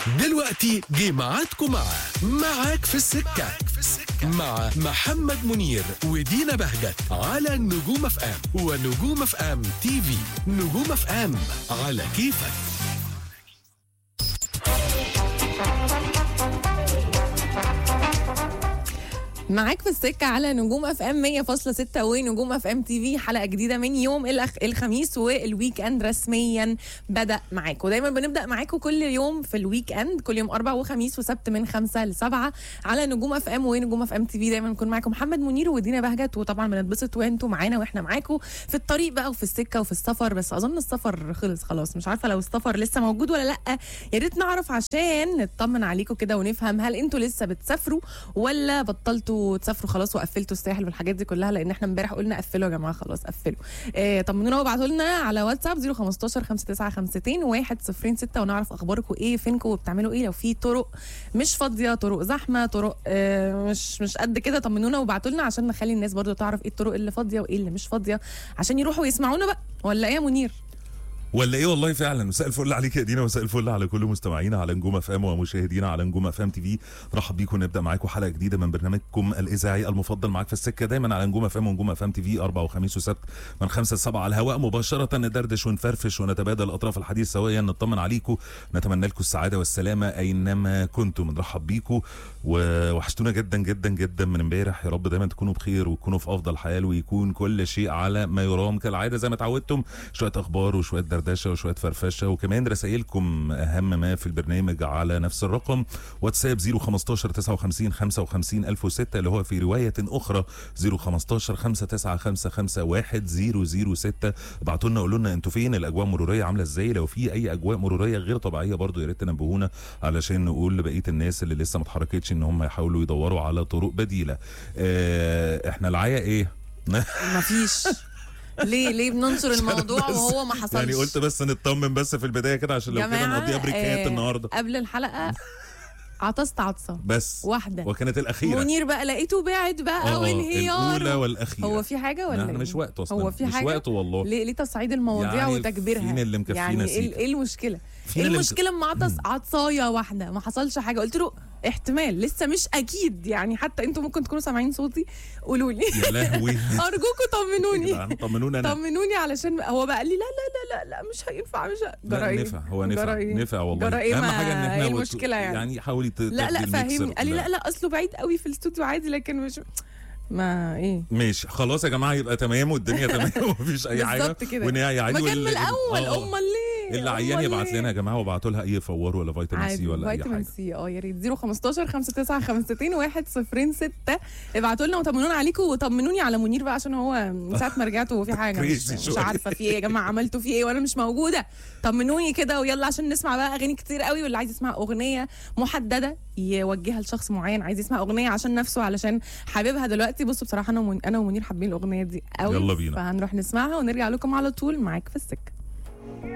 دلوقتي جه ميعادكم مع معاك في السكة مع محمد منير ودينا بهجت على نجوم اف ام ونجوم اف ام تي في نجوم اف ام على كيفك معاك في السكة على نجوم اف ام 100.6 ونجوم اف ام تي في حلقة جديدة من يوم الأخ... الخميس والويك اند رسميا بدأ معاكم ودايما بنبدأ معاكم كل يوم في الويك اند كل يوم أربع وخميس وسبت من خمسة لسبعة على نجوم اف ام ونجوم اف ام تي في دايما بنكون معاكم محمد منير ودينا بهجت وطبعا بنتبسط وانتوا معانا واحنا معاكم في الطريق بقى وفي السكة وفي السفر بس أظن السفر خلص خلاص مش عارفة لو السفر لسه موجود ولا لأ يا ريت نعرف عشان نطمن عليكم كده ونفهم هل انتوا لسه بتسافروا ولا بطلتوا تسافروا خلاص وقفلتوا الساحل والحاجات دي كلها لان احنا امبارح قلنا قفلوا يا جماعه خلاص قفلوا آه طمنونا وابعتوا لنا على واتساب 015 5952 106 ونعرف اخباركم ايه فينكم وبتعملوا ايه لو في طرق مش فاضيه طرق زحمه طرق آه مش مش قد كده طمنونا وابعتوا لنا عشان نخلي الناس برضو تعرف ايه الطرق اللي فاضيه وايه اللي مش فاضيه عشان يروحوا يسمعونا بقى ولا ايه يا منير ولا ايه والله فعلا مساء الفل عليك يا دينا مساء الفل على كل مستمعينا على نجوم اف ام ومشاهدينا على نجوم اف ام تي في نرحب بيكم نبدا معاكم حلقه جديده من برنامجكم الاذاعي المفضل معاك في السكه دايما على نجوم اف ام ونجوم اف ام تي في اربع وخميس وسبت من خمسة لسبعة على الهواء مباشره ندردش ونفرفش ونتبادل اطراف الحديث سويا نطمن عليكم نتمنى لكم السعاده والسلامه اينما كنتم نرحب بيكم ووحشتونا جدا جدا جدا من امبارح يا رب دايما تكونوا بخير وتكونوا في افضل حال ويكون كل شيء على ما يرام كالعاده زي ما اتعودتم شويه اخبار وشويه دردشه وشويه فرفشه فرفشه وكمان رسائلكم اهم ما في البرنامج على نفس الرقم واتساب 015 59 55 1006 اللي هو في روايه اخرى 015 5955 1006 ابعتوا لنا قولوا لنا انتوا فين الاجواء المروريه عامله ازاي لو في اي اجواء مروريه غير طبيعيه برضو يا ريت تنبهونا علشان نقول لبقيه الناس اللي لسه ما اتحركتش ان هم يحاولوا يدوروا على طرق بديله اه احنا العيا ايه مفيش ليه ليه بننشر الموضوع بس- وهو ما حصلش يعني قلت بس نطمن بس في البدايه كده عشان لو كده جماعة، نقضيها بريكات آه، النهارده قبل الحلقه عطست عطسه بس واحده وكانت الاخيره منير بقى لقيته بعد بقى آه، وانهيار الاولى والاخيره هو في حاجه ولا لا احنا إيه؟ مش وقته اصلا هو في مش حاجه وقته والله ليه ليه تصعيد المواضيع يعني وتكبيرها فين اللي مكفينا يعني ايه سيكا؟ ايه المشكله فين ايه اللي المشكله اما عطس عطسايه واحده ما حصلش حاجه قلت له احتمال لسه مش اكيد يعني حتى انتوا ممكن تكونوا سامعين صوتي قولوا لي يا لهوي ارجوكوا طمنوني يا جدعان، طمنوني انا طمنوني علشان هو بقى قال لي لا لا لا لا لا مش هينفع مش ه... لا جرايم نفع هو نفع جرايم. نفع والله جرايم اهم حاجه ان ما- احنا ايه وت- المشكله يعني يعني حاولي ت- لا تاخدي لا الميكسر فهمني قال لي كلها. لا لا اصله بعيد قوي في الاستوديو عادي لكن مش ما ايه ماشي خلاص يا جماعه يبقى تمام والدنيا تمام ومفيش اي حاجه بالظبط كده ونهاية عادي ما كان من واللي- الاول آه. امال ليه اللي عيان أمال يبعت ليه؟ لنا يا جماعه وابعتوا لها اي فوار ولا فيتامين سي عادي ولا اي فيتامين حاجه سي اه يا ريت 015 59 106 ابعتوا لنا وطمنونا عليكم وطمنوني على منير بقى عشان هو من ساعه ما رجعت وهو في حاجه مش, Crazy مش شوية. عارفه في ايه يا جماعه عملتوا في ايه وانا مش موجوده طمنوني كده ويلا عشان نسمع بقى اغاني كتير قوي واللي عايز يسمع اغنيه محدده يوجهها لشخص معين عايز يسمع اغنيه عشان نفسه علشان حاببها دلوقتي بصوا بصراحه انا ومن... انا ومنير حابين الاغنيه دي قوي يلا بينا. فهنروح نسمعها ونرجع لكم على طول معاك في السكه